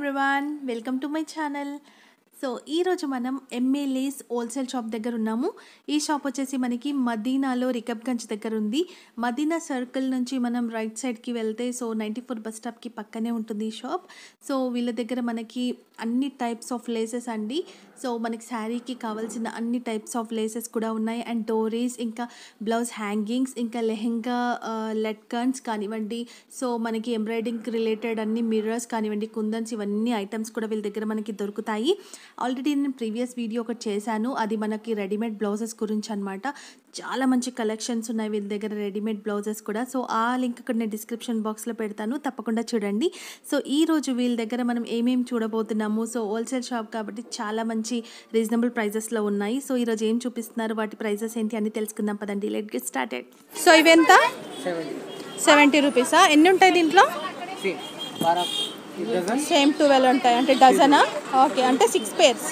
Everyone welcome to my channel so ఈరోజు మనం ఎంఏలేస్ wholesale shop దగ్గర ఉన్నాము ఈ షాప్ వచ్చేసి మనకి మదీనాలో రికబ్గంజ్ దగ్గర ఉంది మదీనా సర్కిల్ నుంచి మనం రైట్ సైడ్కి వెళ్తే సో నైంటీ ఫోర్ బస్ స్టాప్కి పక్కనే ఉంటుంది ఈ షాప్ సో వీళ్ళ దగ్గర మనకి అన్ని టైప్స్ ఆఫ్ లేసెస్ అండి సో మనకి శారీకి కావాల్సిన అన్ని టైప్స్ ఆఫ్ లేసెస్ కూడా ఉన్నాయి అండ్ డోరీస్ ఇంకా బ్లౌజ్ హ్యాంగింగ్స్ ఇంకా లెహెంగా లెట్కన్స్ కానివ్వండి సో మనకి ఎంబ్రాయిడింగ్ రిలేటెడ్ అన్ని మిర్రర్స్ కానివ్వండి కుందన్స్ ఇవన్నీ ఐటమ్స్ కూడా వీళ్ళ దగ్గర మనకి దొరుకుతాయి ఆల్రెడీ నేను ప్రీవియస్ వీడియో ఒకటి చేశాను అది మనకి రెడీమేడ్ బ్లౌజెస్ గురించి అనమాట చాలా మంచి కలెక్షన్స్ ఉన్నాయి వీళ్ళ దగ్గర రెడీమేడ్ బ్లౌజెస్ కూడా సో ఆ లింక్ ఇక్కడ నేను డిస్క్రిప్షన్ బాక్స్లో పెడతాను తప్పకుండా చూడండి సో ఈ రోజు వీళ్ళ దగ్గర మనం ఏమేమి చూడబోతున్నాము సో హోల్సేల్ షాప్ కాబట్టి చాలా మంచి రీజనబుల్ ప్రైజెస్లో ఉన్నాయి సో ఈరోజు ఏం చూపిస్తున్నారు వాటి ప్రైజెస్ ఏంటి అని తెలుసుకుందాం పదండి లెట్ గెట్ స్టార్టెడ్ సో ఇవి ఎంత సెవెంటీ సెవెంటీ రూపీసా ఎన్ని ఉంటాయి దీంట్లో సేమ్ బారా డజన్ సేమ్ ట్వెల్వ్ ఉంటాయి అంటే డజనా ఓకే అంటే సిక్స్ పేర్స్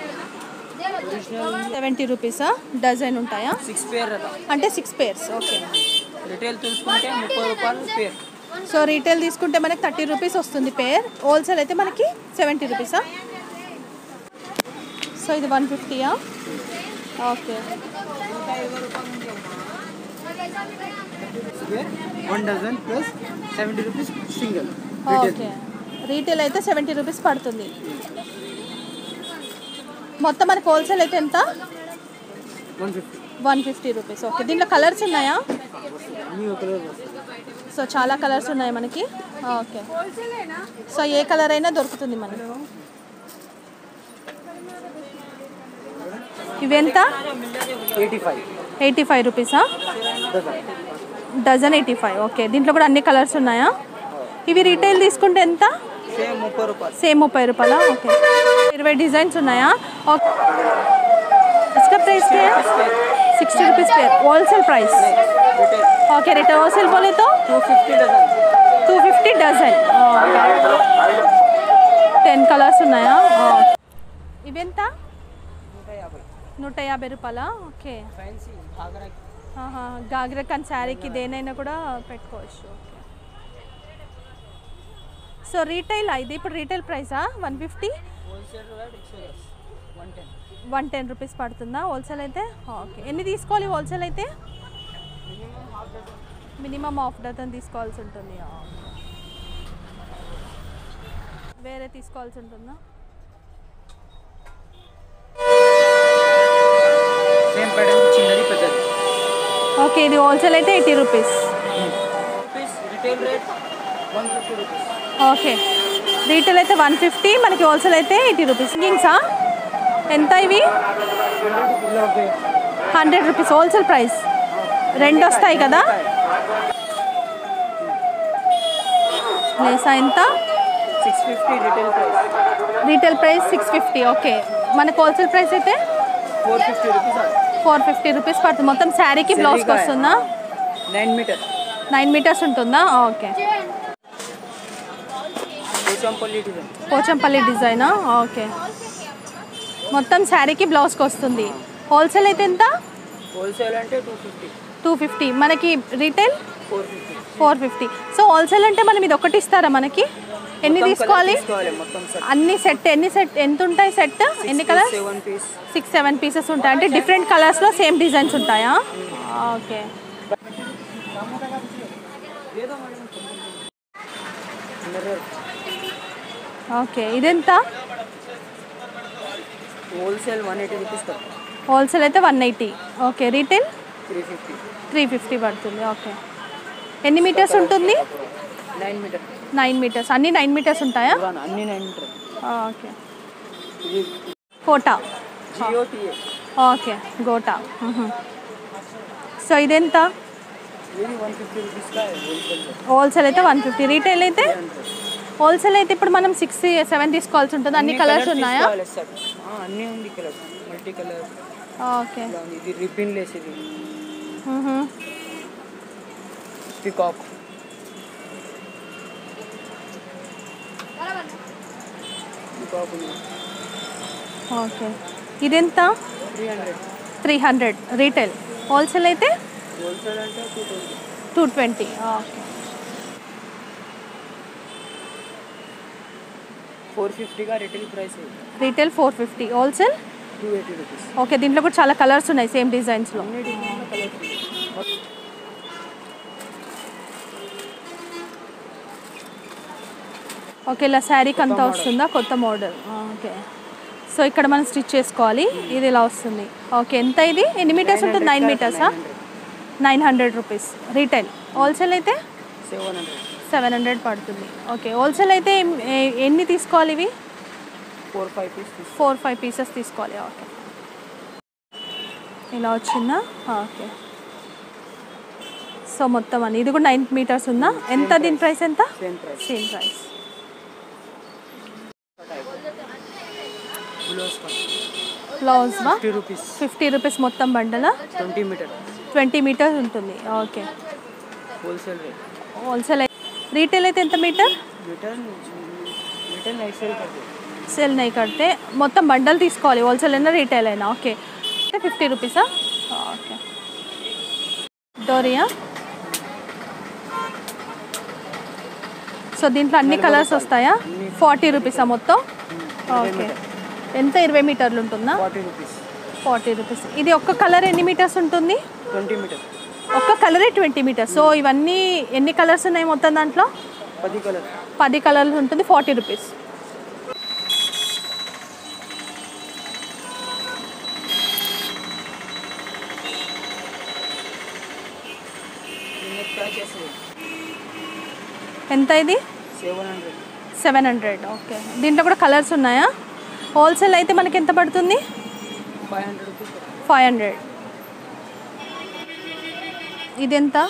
సెవెంటీ రూపీసా డజన్ ఉంటాయా సిక్స్ పేర్ రథ అంటే సిక్స్ పేర్స్ ఓకే రిటైల్ చూసుకుంటే ముప్పై రూపాయలు పేర్ సో రీటైల్ తీసుకుంటే మనకి థర్టీ రూపీస్ వస్తుంది పేర్ హోల్సేల్ అయితే మనకి సెవెంటీ రూపీసా సో ఇది వన్ ఫిఫ్టీయా okay pair one dozen plus seventy rupees single okay retail అయితే సెవెంటీ రూపీస్ పడుతుంది మొత్తం మనకి హోల్సేల్ అయితే ఎంత one fifty one fifty rupees okay దీంట్లో కలర్స్ ఉన్నాయా అన్నీ ఒకరే వస్తాయి సో చాలా కలర్స్ ఉన్నాయి మనకి ఓకే సో ఏ కలర్ అయినా దొరుకుతుంది మనకి ఇవి ఎంత ఎయిటీ ఫైవ్ ఎయిటీ ఫైవ్ రూపీసా dozen dozen eighty five okay దీంట్లో కూడా అన్ని కలర్స్ ఉన్నాయా ఇవి రీటైల్ తీసుకుంటే ఎంత సేమ్ ముప్పై రూపాయలు సేమ్ ముప్పై రూపాయల ఓకే ఇరవై డిజైన్స్ ఉన్నాయా ఓకే इसका प्राइस क्या है sixty rupees pair wholesale price retail okay retail wholesale बोले तो two fifty dozen two fifty dozen ten colours ఉన్నాయా ఇవెంత నూట యాభై నూట యాభై రూపాయలా ఓకే ఫ్యాన్సీ ఆగరా ఆహా, గాగ్రా కానీ శారీకి దేనైనా కూడా పెట్టుకోవచ్చు ఓకే సో రీటైల్ ఇది ఇప్పుడు రీటైల్ ప్రైసా one fifty wholesale exchange one ten one ten rupees పడుతుందా హోల్సేల్ అయితే ఓకే ఎన్ని తీసుకోవాలి హోల్సేల్ అయితే మినిమం హాఫ్ డజన్ తీసుకోవాల్సి ఉంటుంది ఆ, ఓకే. వేరే తీసుకోవాల్సి ఉంటుందా సేమ్ ప్యాటర్న్ చిన్నది పెద్దది ఓకే ఇది హోల్సేల్ అయితే eighty rupees rupees retail rate one fifty rupees okay retail అయితే వన్ ఫిఫ్టీ మనకి హోల్సేల్ అయితే ఎయిటీ రూపీస్ గింగ్సా ఎంత ఇవి ఇలా ఒక హండ్రెడ్ రూపీస్ హోల్సేల్ ప్రైస్ రెండు వస్తాయి కదా లేసా ఎంత six fifty retail price retail price six fifty okay మనకు హోల్సేల్ ప్రైస్ అయితే four fifty rupees four fifty rupees పడుతుంది మొత్తం శారీకి బ్లౌజ్కి వస్తుందా నైన్ మీటర్ నైన్ మీటర్స్ ఉంటుందా ఓకే పోచంపల్లి డిజైన్ పోచంపల్లి డిజైనా ఓకే మొత్తం శారీకి బ్లౌజ్కి వస్తుంది హోల్సేల్ అయితే ఎంత హోల్సేల్ అంటే టూ ఫిఫ్టీ టూ ఫిఫ్టీ మనకి retail four fifty four fifty so wholesale అంటే మనం ఇది ఒకటి ఇస్తారా మనకి ఎన్ని తీసుకోవాలి తీసుకోవాలి మొత్తం సెట్ అన్ని సెట్ ఎన్ని సెట్ ఎంత ఉంటాయి సెట్ ఎన్ని colours seven piece six seven pieces ఉంటాయి అంటే డిఫరెంట్ కలర్స్లో సేమ్ డిజైన్స్ ఉంటాయా ఓకే ఓకే ఇదెంత హోల్సేల్ వన్ ఎయిటీ రూపీస్ కదా హోల్సేల్ అయితే one eighty okay retail three fifty three fifty పడుతుంది ఓకే ఎన్ని మీటర్స్ ఉంటుంది నైన్ మీటర్ నైన్ మీటర్స్ అన్ని నైన్ మీటర్స్ ఉంటాయా అన్ని నైన్ మీటర్ ఓకే ఇది కోటా జియో టీఏ ఓకే గోటా సో ఇదెంత ఇది వన్ ఫిఫ్టీ రూపీస్ కా హోల్సేల్ హోల్సేల్ అయితే వన్ ఫిఫ్టీ రీటైల్ అయితే హోల్సేల్ అయితే ఇప్పుడు మనం సిక్స్ సెవెన్ తీసుకోవాల్సి ఉంటుంది అన్ని కలర్స్ ఉన్నాయా అన్నీ ఉంది కలర్స్ మల్టీ కలర్ ఓకే ఇలా ఉంది ఇది రిబ్బిన్ లేస్ ఇది మ్హూ. పికాక్ పికాక్ ఉంది ఓకే ఇదెంత three hundred three hundred retail wholesale అయితే హోల్సేల్ అంటే two twenty two twenty okay four fifty का रिटेल प्राइस है retail four fifty wholesale two eighty rupees okay దీంట్లో కూడా చాలా కలర్స్ ఉన్నాయి సేమ్ డిజైన్స్లో हमने डिजाइन में कलर किए ఓకే ఇలా శారీకి అంతా వస్తుందా కొత్త మోడల్ ఓకే సో ఇక్కడ మనం స్టిచ్ చేసుకోవాలి ఇది ఇలా వస్తుంది ఓకే ఎంత ఇది ఎన్ని మీటర్స్ ఉంటుంది నైన్ మీటర్సా nine hundred rupees retail wholesale అయితే सेवन हंड्रेड సెవెన్ హండ్రెడ్ పడుతుంది ఓకే హోల్సేల్ అయితే ఎం- ఏ- ఎన్ని తీసుకోవాలి ఇవి four five piece four five pieces తీసుకోవాలి ఓకే ఇలా వచ్చిందా ఓకే సో మొత్తం అని ఇది కూడా నైన్ మీటర్స్ ఉందా ఎంత దీని ప్రైస్ ఎంత same price same price blouse का బ్లౌజ్ వా फिफ्टी रुपीज़ ఫిఫ్టీ రూపీస్ మొత్తం బండలా ट्वेंटी मीटर ట్వంటీ మీటర్స్ ఉంటుంది okay wholesale rate wholesale retail అయితే ఎంత మీటర్ रिटर्न रिटर्न एक्सेल कर दो సేల్ నై కడితే మొత్తం బండల్ తీసుకోవాలి హోల్సేల్ అయినా రీటైల్ అయినా ఓకే అంటే ఫిఫ్టీ రూపీసా ఓకే డోరియా సో దీంట్లో అన్ని కలర్స్ వస్తాయా ఫార్టీ రూపీసా మొత్తం ఓకే ఎంత ఇరవై మీటర్లు ఉంటుందా फोर्टी रुपीज़ ఫార్టీ రూపీస్ ఇది ఒక్క కలర్ ఎన్ని మీటర్స్ ఉంటుంది ट्वेंटी मीटर ఒక్క కలరే ట్వంటీ మీటర్స్ సో ఇవన్నీ ఎన్ని కలర్స్ ఉన్నాయి మొత్తం దాంట్లో पदी कलर పది కలర్లు ఉంటుంది ఫార్టీ రూపీస్ नेक पैच ऐसे ఎంత ఇది seven hundred seven hundred okay దీంట్లో కూడా కలర్స్ ఉన్నాయా హోల్సేల్ అయితే మనకి ఎంత పడుతుంది five hundred rupees five hundred ఇది ఎంత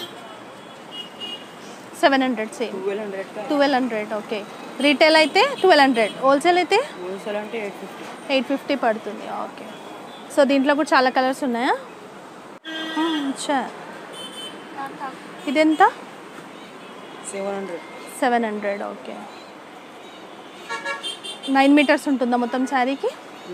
seven hundred same twelve hundred का ట్వెల్వ్ హండ్రెడ్ ఓకే రీటైల్ అయితే ట్వెల్వ్ హండ్రెడ్ హోల్సేల్ అయితే होलसेल అంటే ఎయిట్ ఫిఫ్టీ ఎయిట్ ఫిఫ్టీ పడుతుంది ఓకే సో దీంట్లో కూడా చాలా కలర్స్ ఉన్నాయా ఆ, అచ్చా ఇదెంత seven hundred seven hundred okay nine metres ఉంటుందా మొత్తం శారీకి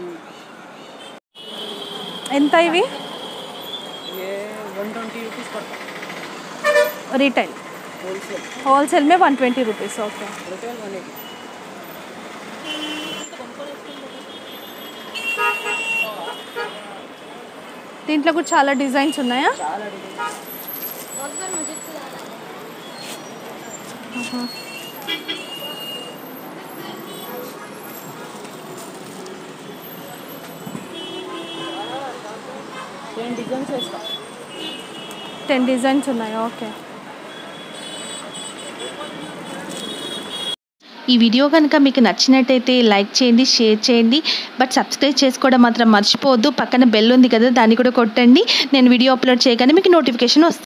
ఎంత ఇవి ये वन ट्वेंटी रुपीज़ पड़ता రీటైల్ होलसेल హోల్సేల్ మే one twenty rupees okay retail one eighty దీంట్లో కూడా చాలా డిజైన్స్ ఉన్నాయా చాలా డిజైన్ టెన్ డిజైన్స్ వేస్తా టెన్ డిజైన్స్ ఉన్నాయి ఓకే ఈ వీడియో కనుక మీకు నచ్చినట్టయితే లైక్ చేయండి షేర్ చేయండి బట్ సబ్స్క్రైబ్ చేసుకోవడం మాత్రం మర్చిపోవద్దు పక్కన బెల్ ఉంది కదా దాన్ని కూడా కొట్టండి నేను వీడియో అప్లోడ్ చేయగానే మీకు నోటిఫికేషన్ వస్తుంది